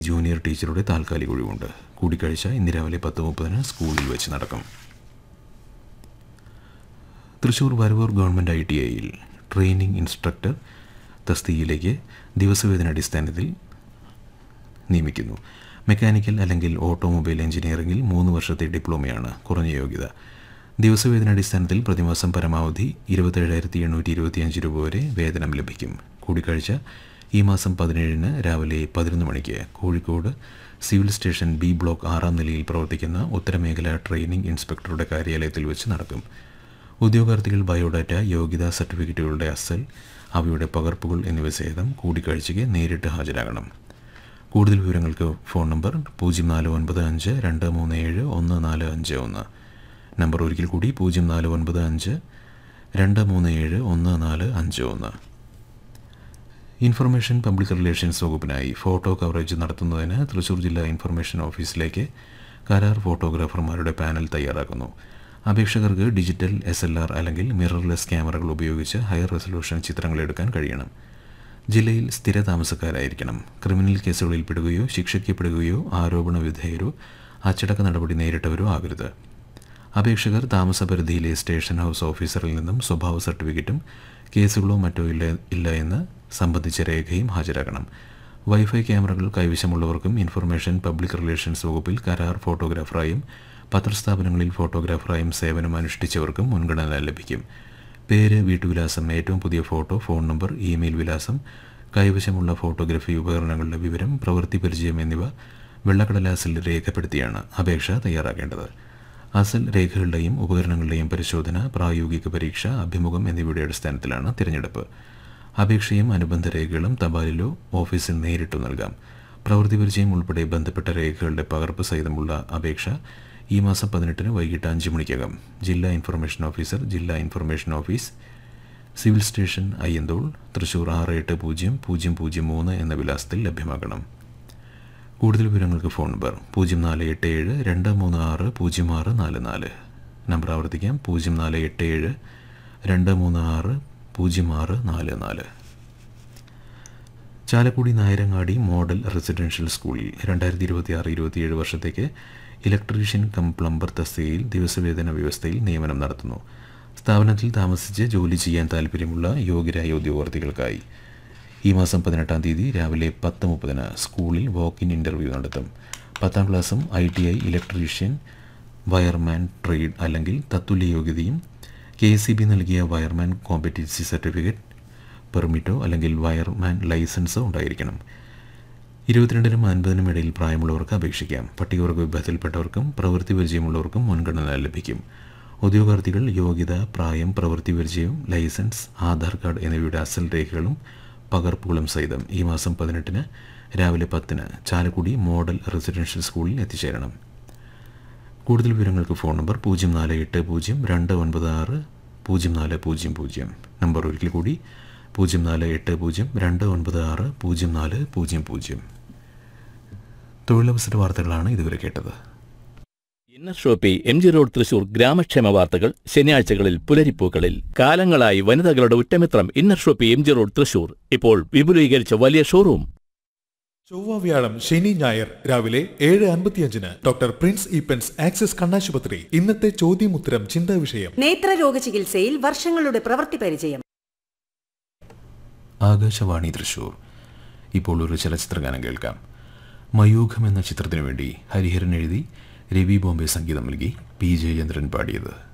junior ടീച്ചറുടെ താൽക്കാലിക ഒഴിവുണ്ട് കൂടിക്കാഴ്ച ഇന്ന് രാവിലെ പത്ത് മുപ്പതിന് സ്കൂളിൽ വെച്ച് നടക്കും Thrissur Varavoor government I T ഐയിൽ ട്രെയിനിങ് ഇൻസ്ട്രക്ടർ തസ്തികയിലേക്ക് ദിവസവേതന അടിസ്ഥാനത്തിൽ നിയമിക്കുന്നു മെക്കാനിക്കൽ അല്ലെങ്കിൽ ഓട്ടോമൊബൈൽ എഞ്ചിനീയറിംഗിൽ മൂന്ന് വർഷത്തെ ഡിപ്ലോമയാണ് കുറഞ്ഞ യോഗ്യത ദിവസവേതന അടിസ്ഥാനത്തിൽ പ്രതിമാസം പരമാവധി ഇരുപത്തേഴായിരത്തി എണ്ണൂറ്റി ഇരുപത്തിയഞ്ച് രൂപ വരെ വേതനം ലഭിക്കും കൂടിക്കാഴ്ച ഈ മാസം പതിനേഴിന് രാവിലെ പതിനൊന്ന് മണിക്ക് Kozhikode civil station B block ആറാം നിലയിൽ പ്രവർത്തിക്കുന്ന ഉത്തരമേഖല ട്രെയിനിംഗ് ഇൻസ്പെക്ടറുടെ കാര്യാലയത്തിൽ വെച്ച് നടക്കും ഉദ്യോഗാർത്ഥികൾ ബയോഡാറ്റ യോഗ്യതാ സർട്ടിഫിക്കറ്റുകളുടെ അസൽ അവയുടെ പകർപ്പുകൾ എന്നിവ സഹിതം കൂടിക്കാഴ്ചയ്ക്ക് നേരിട്ട് ഹാജരാകണം കൂടുതൽ വിവരങ്ങൾക്ക് ഫോൺ നമ്പർ പൂജ്യം നാല് ഒൻപത് അഞ്ച് രണ്ട് മൂന്ന് ഏഴ് ഒന്ന് നാല് അഞ്ച് ഒന്ന് നമ്പർ ഒരിക്കൽ കൂടി പൂജ്യം നാല് ഒൻപത് അഞ്ച് രണ്ട് മൂന്ന് ഏഴ് ഒന്ന് നാല് അഞ്ച് ഒന്ന് ഇൻഫർമേഷൻ പബ്ലിക് റിലേഷൻസ് വകുപ്പിനായി ഫോട്ടോ കവറേജ് നടത്തുന്നതിന് തൃശൂർ ജില്ലാ ഇൻഫർമേഷൻ ഓഫീസിലേക്ക് കരാർ ഫോട്ടോഗ്രാഫർമാരുടെ പാനൽ തയ്യാറാക്കുന്നു അപേക്ഷകർക്ക് ഡിജിറ്റൽ എസ് എൽ ആർ അല്ലെങ്കിൽ മിറർലെസ് ക്യാമറകൾ ഉപയോഗിച്ച് ഹയർ റെസൊല്യൂഷൻ ചിത്രങ്ങൾ എടുക്കാൻ കഴിയണം ജില്ലയിൽ സ്ഥിര താമസക്കാരായിരിക്കണം ക്രിമിനൽ കേസുകളിൽ പെടുകയോ ശിക്ഷിക്കപ്പെടുകയോ ആരോപണ വിധേയരോ അച്ചടക്ക നടപടി നേരിട്ടവരോ ആകരുത് അപേക്ഷകർ താമസപരിധിയിലെ സ്റ്റേഷൻ ഹൗസ് ഓഫീസറിൽ നിന്നും സ്വഭാവ സർട്ടിഫിക്കറ്റും കേസുകളോ മറ്റോ ഇല്ല ഇല്ല എന്ന് സംബന്ധിച്ച രേഖയും ഹാജരാക്കണം വൈഫൈ ക്യാമറകൾ കൈവശമുള്ളവർക്കും ഇൻഫർമേഷൻ പബ്ലിക് റിലേഷൻസ് വകുപ്പിൽ കരാർ ഫോട്ടോഗ്രാഫറായും പത്രസ്ഥാപനങ്ങളിൽ ഫോട്ടോഗ്രാഫറായും സേവനം അനുഷ്ഠിച്ചവർക്കും മുൻഗണന ലഭിക്കും പേര് വീട്ടുവിലാസം ഏറ്റവും പുതിയ ഫോട്ടോ ഫോൺ നമ്പർ ഇമെയിൽ വിലാസം കൈവശമുള്ള ഫോട്ടോഗ്രഫി ഉപകരണങ്ങളുടെ വിവരം പ്രവൃത്തി പരിചയം എന്നിവ വെള്ളക്കടലാസിൽ രേഖപ്പെടുത്തിയാണ് അപേക്ഷ തയ്യാറാക്കേണ്ടത് അസൽ രേഖകളുടെയും ഉപകരണങ്ങളുടെയും പരിശോധന പ്രായോഗിക പരീക്ഷ അഭിമുഖം എന്നിവയുടെ അടിസ്ഥാനത്തിലാണ് തിരഞ്ഞെടുപ്പ് അപേക്ഷയും അനുബന്ധ രേഖകളും തപാലിലോ ഓഫീസിൽ നേരിട്ട് നൽകാം പ്രവൃത്തി പരിചയം ഉൾപ്പെടെ ബന്ധപ്പെട്ട രേഖകളുടെ പകർപ്പ് സഹിതമുള്ള അപേക്ഷ ഈ മാസം പതിനെട്ടിന് വൈകിട്ട് അഞ്ച് മണിക്കകം ജില്ലാ ഇൻഫർമേഷൻ ഓഫീസർ ജില്ലാ information office civil station Ayyanthole Thrissur ആറ് എട്ട് പൂജ്യം പൂജ്യം പൂജ്യം മൂന്ന് എന്ന വിലാസത്തിൽ ലഭ്യമാക്കണം കൂടുതൽ വിവരങ്ങൾക്ക് ഫോൺ നമ്പർ പൂജ്യം നാല് എട്ട് ഏഴ് രണ്ട് മൂന്ന് ആറ് പൂജ്യം ആറ് നാല് നാല് നമ്പർ ആവർത്തിക്കാം പൂജ്യം നാല് എട്ട് ഏഴ് രണ്ട് മൂന്ന് ആറ് പൂജ്യം ആറ് നാല് നാല് ചാലക്കുടി നായരങ്ങാടി മോഡൽ റെസിഡൻഷ്യൽ സ്കൂളിൽ രണ്ടായിരത്തി ഇരുപത്തി ആറ് ഇരുപത്തിയേഴ് വർഷത്തേക്ക് ഇലക്ട്രീഷ്യൻ കം പ്ലംബർ തസ്തികയിൽ ദിവസവേതന വ്യവസ്ഥയിൽ നിയമനം നടത്തുന്നു സ്ഥാപനത്തിൽ താമസിച്ച് ജോലി ചെയ്യാൻ താൽപ്പര്യമുള്ള യോഗ്യരായ ഉദ്യോഗാർത്ഥികൾക്കായി ഈ മാസം പതിനെട്ടാം തീയതി രാവിലെ പത്ത് മുപ്പതിന് സ്കൂളിൽ വാക്ക് ഇൻ ഇൻ്റർവ്യൂ നടത്തും പത്താം ക്ലാസ്സും I T I electrician wireman trade അല്ലെങ്കിൽ തത്തുല്യ യോഗ്യതയും കെ സി ബി നൽകിയ വയർമാൻ കോമ്പറ്റൻസി സർട്ടിഫിക്കറ്റ് പെർമിറ്റോ അല്ലെങ്കിൽ വയർമാൻ ലൈസൻസോ ഉണ്ടായിരിക്കണം ഇരുപത്തിരണ്ടിനും അൻപതിനും ഇടയിൽ പ്രായമുള്ളവർക്ക് അപേക്ഷിക്കാം പട്ടികവർഗ വിഭാഗത്തിൽപ്പെട്ടവർക്കും പ്രവൃത്തി പരിചയമുള്ളവർക്കും മുൻഗണന ലഭിക്കും ഉദ്യോഗാർത്ഥികൾ യോഗ്യത പ്രായം പ്രവൃത്തി പരിചയം ലൈസൻസ് ആധാർ കാർഡ് എന്നിവയുടെ അസൽ രേഖകളും പകർപ്പുകളും സഹിതം ഈ മാസം പതിനെട്ടിന് രാവിലെ പത്തിന് ചാലക്കുടി മോഡൽ റെസിഡൻഷ്യൽ സ്കൂളിൽ എത്തിച്ചേരണം കൂടുതൽ വിവരങ്ങൾക്ക് ഫോൺ നമ്പർ പൂജ്യം നാല് എട്ട് പൂജ്യം രണ്ട് ഒൻപത് ആറ് പൂജ്യം നാല് പൂജ്യം പൂജ്യം നമ്പർ ഒരിക്കൽ കൂടി പൂജ്യം നാല് എട്ട് പൂജ്യം രണ്ട് ഒൻപത് ആറ് പൂജ്യം നാല് പൂജ്യം പൂജ്യം തൊഴിലവസര വാർത്തകളാണ് ഇതുവരെ കേട്ടത് Inner Shoppe M G road Thrissur ഗ്രാമക്ഷേമ വാർത്തകൾ ശനിയാഴ്ചകളിൽ പുലരിപ്പൂക്കളിൽ കാലങ്ങളായി വനിതകളുടെ ഉറ്റമിത്രം Inner Shoppe M G road Thrissur ഇപ്പോൾ വിപുലീകരിച്ച വലിയ ഷോറൂം ചൊവ്വ വ്യാഴം ശനി ഞായർ രാവിലെ ഏഴ് അൻപത്തിയഞ്ചിന് ഡോക്ടർ പ്രിൻസ് ഈപ്പൻസ് ആക്സിസ് കണ്ണാശുപത്രി ഇന്നത്തെ ചോദ്യമുത്തരം ചിന്താ വിഷയം നേത്രരോഗ ചികിത്സയിൽ വർഷങ്ങളുടെ പ്രവൃത്തി പരിചയം ആകാശവാണി തൃശൂർ ഇപ്പോൾ ഒരു ചലച്ചിത്രഗാനം കേൾക്കാം മയൂഖം എന്ന ചിത്രത്തിനു വേണ്ടി ഹരിഹരൻ എഴുതി രവി ബോംബെ സംഗീതം നൽകി പി ജയചന്ദ്രൻ പാടിയത്